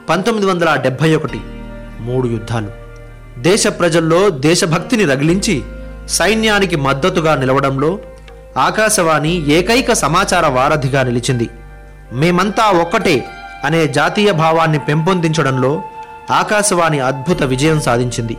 పంతొమ్మిది వందల డెబ్భై ఒకటి మూడు యుద్ధాలు దేశ ప్రజల్లో దేశభక్తిని రగిలించి సైన్యానికి మద్దతుగా నిలవడంలో ఆకాశవాణి ఏకైక సమాచార వారధిగా నిలిచింది మేమంతా ఒక్కటే అనే జాతీయ భావాన్ని పెంపొందించడంలో ఆకాశవాణి అద్భుత విజయం సాధించింది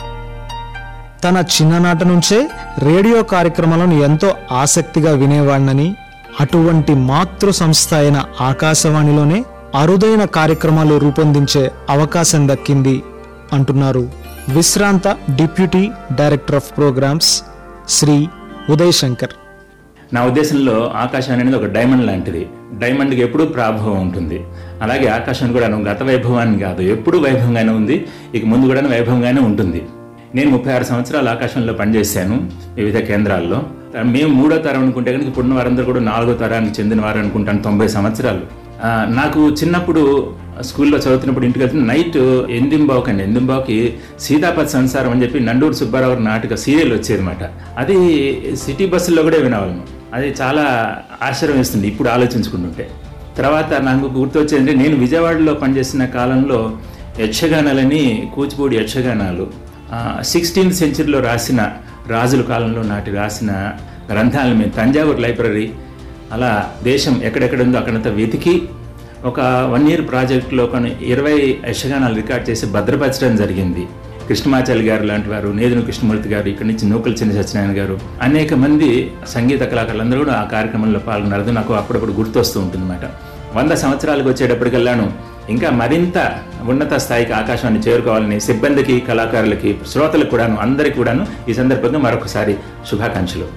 తన చిన్ననాటి నుంచే రేడియో కార్యక్రమాలను ఎంతో ఆసక్తిగా వినేవాడినని అటువంటి మాతృ సంస్థ అయిన ఆకాశవాణిలోనే అరుదైన కార్యక్రమాలు రూపొందించే అవకాశం దక్కింది అంటున్నారు విశ్రాంత deputy director of programmes Shri Uday Shankar నా ఉద్దేశంలో ఆకాశం అనేది ఒక డైమండ్ లాంటిది డైమండ్కి ఎప్పుడూ ప్రాభవం ఉంటుంది అలాగే ఆకాశం కూడా గత వైభవాన్ని కాదు ఎప్పుడూ వైభవంగానే ఉంది ఇక ముందు కూడా వైభవంగానే ఉంటుంది నేను ముప్పై ఆరు సంవత్సరాలు ఆకాశంలో పనిచేశాను వివిధ కేంద్రాల్లో మేము మూడో తరం అనుకుంటే కనుక ఇప్పుడున్న వారందరూ కూడా నాలుగో తరానికి చెందిన వారు అనుకుంటాను తొంభై సంవత్సరాలు ఆ, నాకు చిన్నప్పుడు స్కూల్లో చదువుతున్నప్పుడు ఇంటికి వెళ్తే నైట్ ఎందింబావుకి అండి ఎందింబావుకి సీతాపతి సంసారం అని చెప్పి నండూరు సుబ్బారావు గారి నాటక సీరియల్ వచ్చేది అనమాట అది సిటీ బస్సుల్లో కూడా వినేవాళ్ళం అది చాలా ఆశ్చర్యం వేస్తుంది ఇప్పుడు ఆలోచించుకుంటుంటే తర్వాత నాకు గుర్తొచ్చేది నేను విజయవాడలో పనిచేసిన కాలంలో యక్షగానాలని కూచిపూడి యక్షగానాలు సిక్స్టీన్త్ సెంచరీలో రాసిన రాజుల కాలంలో నాటి రాసిన గ్రంథాలను మేము తంజావూరు లైబ్రరీ అలా దేశం ఎక్కడెక్కడ ఉందో అక్కడంతా వెతికి ఒక వన్ ఇయర్ ప్రాజెక్ట్లో కొన్ని ఇరవై యక్షగానాలు రికార్డ్ చేసి భద్రపరచడం జరిగింది కృష్ణమాచారి గారు లాంటి వారు నేదును కృష్ణమూర్తి గారు ఇక్కడి నుంచి నూకల చిన్న సత్యనారాయణ గారు అనేక మంది సంగీత కళాకారులందరూ కూడా ఆ కార్యక్రమంలో పాల్గొన్నారు అది నాకు అప్పుడప్పుడు గుర్తొస్తూ ఉంటుందన్నమాట వంద సంవత్సరాలకు వచ్చేటప్పటికల్లాను ఇంకా మరింత ఉన్నత స్థాయికి ఆకాశాన్ని చేరుకోవాలని సిబ్బందికి కళాకారులకి శ్రోతలకు కూడాను అందరికీ కూడాను ఈ సందర్భంగా మరొకసారి శుభాకాంక్షలు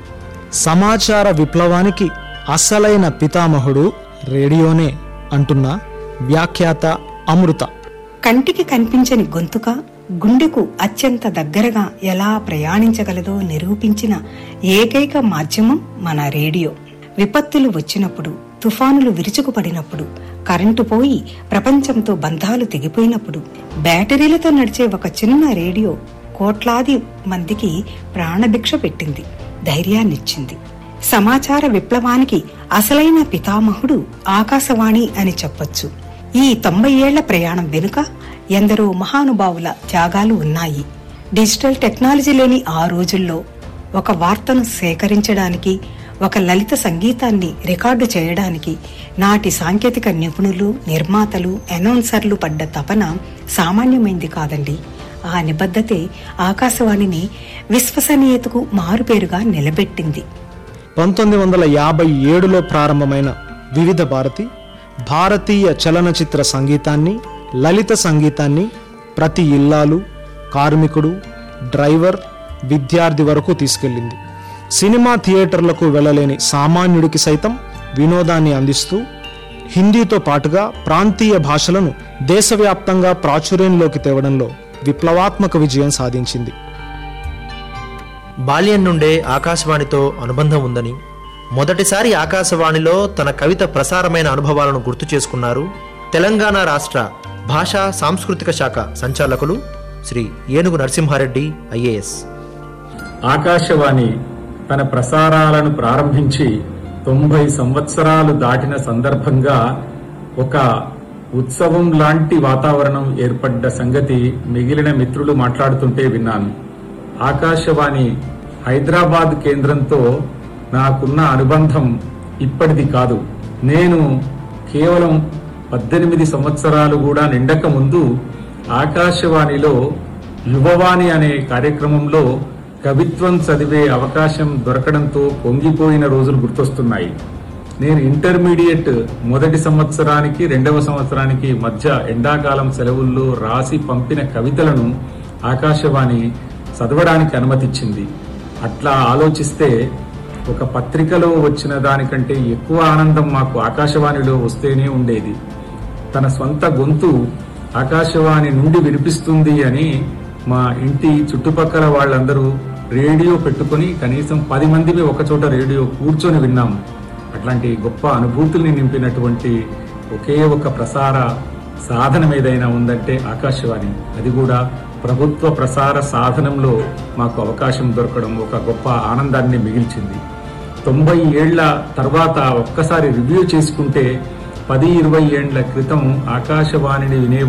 సమాచార విప్లవానికి అసలైన పితామహుడు రేడియోనే అంటున్న వ్యాఖ్యాత అమృత కంటికి కనిపించని గొంతుక గుండెకు అత్యంత దగ్గరగా ఎలా ప్రయాణించగలదో నిరూపించిన ఏకైక మాధ్యమం మన రేడియో విపత్తులు వచ్చినప్పుడు తుఫానులు విరుచుకుపడినప్పుడు కరెంటు పోయి ప్రపంచంతో బంధాలు తెగిపోయినప్పుడు బ్యాటరీలతో నడిచే ఒక చిన్న రేడియో కోట్లాది మందికి ప్రాణభిక్ష పెట్టింది ధైర్యాన్నిచ్చింది సమాచార విప్లవానికి అసలైన పితామహుడు ఆకాశవాణి అని చెప్పొచ్చు ఈ తొంభై ఏళ్ల ప్రయాణం వెనుక ఎందరో మహానుభావుల త్యాగాలు ఉన్నాయి డిజిటల్ టెక్నాలజీ లేని ఆ రోజుల్లో ఒక వార్తను సేకరించడానికి ఒక లలిత సంగీతాన్ని రికార్డు చేయడానికి నాటి సాంకేతిక నిపుణులు నిర్మాతలు అనౌన్సర్లు పడ్డ తపన సామాన్యమైంది కాదండి ఆ నిబద్ధతే ఆకాశవాణిని విశ్వసనీయతకు మారుపేరుగా నిలబెట్టింది పంతొమ్మిది వందల యాభై ఏడులో ప్రారంభమైన వివిధ భారతి భారతీయ చలనచిత్ర సంగీతాన్ని లలిత సంగీతాన్ని ప్రతి ఇల్లాలు కార్మికుడు డ్రైవర్ విద్యార్థి వరకు తీసుకెళ్ళింది సినిమా థియేటర్లకు వెళ్ళలేని సామాన్యుడికి సైతం వినోదాన్ని అందిస్తూ హిందీతో పాటుగా ప్రాంతీయ భాషలను దేశవ్యాప్తంగా ప్రాచుర్యంలోకి తేవడంలో విప్లవాత్మక విజయం సాధించింది బాల్యం నుండే ఆకాశవాణితో అనుబంధం ఉందని మొదటిసారి ఆకాశవాణిలో తన కవిత ప్రసారమైన అనుభవాలను గుర్తు చేసుకున్నారు తెలంగాణ రాష్ట్ర భాషా సాంస్కృతిక శాఖ సంచాలకులు శ్రీ ఏనుగు నరసింహారెడ్డి ఐఏఎస్ ఆకాశవాణి తన ప్రసారాలను ప్రారంభించి తొంభై సంవత్సరాలు దాటిన సందర్భంగా ఒక ఉత్సవం లాంటి వాతావరణం ఏర్పడ్డ సంగతి మిగిలిన మిత్రులు మాట్లాడుతుంటే విన్నాను ఆకాశవాణి హైదరాబాద్ కేంద్రంతో నాకున్న అనుబంధం ఇప్పటిది కాదు నేను కేవలం పద్దెనిమిది సంవత్సరాలు కూడా నిండక ముందు ఆకాశవాణిలో యువవాణి అనే కార్యక్రమంలో కవిత్వం చదివే అవకాశం దొరకడంతో పొంగిపోయిన రోజులు గుర్తొస్తున్నాయి నేను ఇంటర్మీడియట్ మొదటి సంవత్సరానికి రెండవ సంవత్సరానికి మధ్య ఎండాకాలం సెలవుల్లో రాసి పంపిన కవితలను ఆకాశవాణి చదవడానికి అనుమతిచ్చింది అట్లా ఆలోచిస్తే ఒక పత్రికలో వచ్చిన దానికంటే ఎక్కువ ఆనందం మాకు ఆకాశవాణిలో వస్తేనే ఉండేది తన స్వంత గొంతు ఆకాశవాణి నుండి వినిపిస్తుంది అని మా ఇంటి చుట్టుపక్కల వాళ్ళందరూ రేడియో పెట్టుకొని కనీసం పది మందిని ఒకచోట రేడియో కూర్చొని విన్నాము అట్లాంటి గొప్ప అనుభూతుల్ని నింపినటువంటి ఒకే ఒక ప్రసార సాధనం ఏదైనా ఉందంటే ఆకాశవాణి అది కూడా ప్రభుత్వ ప్రసార సాధనంలో మాకు అవకాశం దొరకడం ఒక గొప్ప ఆనందాన్ని మిగిల్చింది తొంభై ఏళ్ల తర్వాత ఒక్కసారి రివ్యూ చేసుకుంటే పది ఇరవై ఏండ్ల క్రితం ఆకాశవాణిని వినే